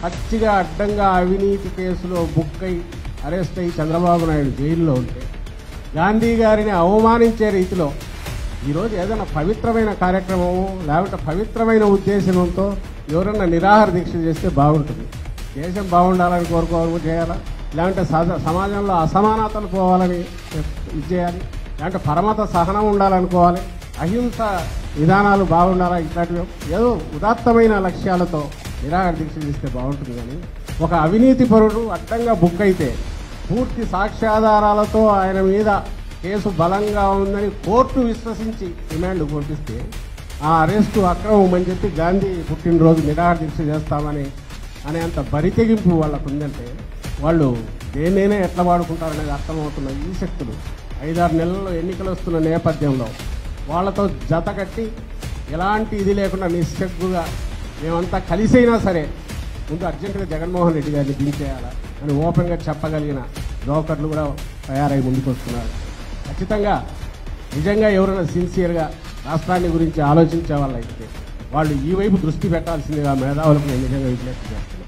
పచ్చిగా అడ్డంగా అవినీతి కేసులో బుక్ అయి అరెస్ట్ అయ్యి చంద్రబాబు నాయుడు జైల్లో ఉంటే గాంధీ గారిని అవమానించే రీతిలో ఈరోజు ఏదైనా పవిత్రమైన కార్యక్రమము లేకుంటే పవిత్రమైన ఉద్దేశంతో ఎవరన్నా నిరాహార దీక్ష చేస్తే బాగుంటుంది దేశం బాగుండాలని కోరుకోవాలి చేయాలా లేదంటే సహజ- సమాజంలో అసమానతలు పోవాలని ఇది చేయాలి లేదంటే పరమత సహనం ఉండాలనుకోవాలి అహింస విధానాలు బాగుండాలా ఇట్లాంటివి ఏదో ఉదాత్తమైన లక్ష్యాలతో నిరాహార దీక్ష చేస్తే బాగుంటుంది కానీ ఒక అవినీతి పరుడు అడ్డంగా బుక్ అయితే పూర్తి సాక్ష్యాధారాలతో ఆయన మీద కేసు బలంగా ఉందని కోర్టు విశ్వసించి రిమాండ్ పంపిస్తే ఆ అరెస్టు అక్రమం అని చెప్పి గాంధీ పుట్టినరోజు నిరాహార దీక్ష చేస్తామని అనేంత బరితెగింపు వాళ్ళకు ఉందంటే వాళ్ళు దేన్నైనా ఎట్లా వాడుకుంటారనేది అర్థమవుతున్న ఈ శక్తులు ఐదారు నెలల్లో ఎన్నికలు వస్తున్న నేపథ్యంలో వాళ్ళతో జత కట్టి ఎలాంటి ఇది లేకుండా నిస్సగ్గుగా మేమంతా కలిసైనా సరే ముందు అర్జెంటుగా జగన్మోహన్ రెడ్డి గారిని దించేయాలా అని ఓపెన్గా చెప్పగలిగిన బ్రోకర్లు కూడా తయారై ముందుకు వస్తున్నారు ఖచ్చితంగా నిజంగా ఎవరైనా సిన్సియర్గా రాష్ట్రాన్ని గురించి ఆలోచించే వాళ్ళైతే వాళ్ళు ఈ వైపు దృష్టి పెట్టాల్సిందిగా మేధావులకు నేను నిజంగా విజ్ఞప్తి చేస్తున్నాను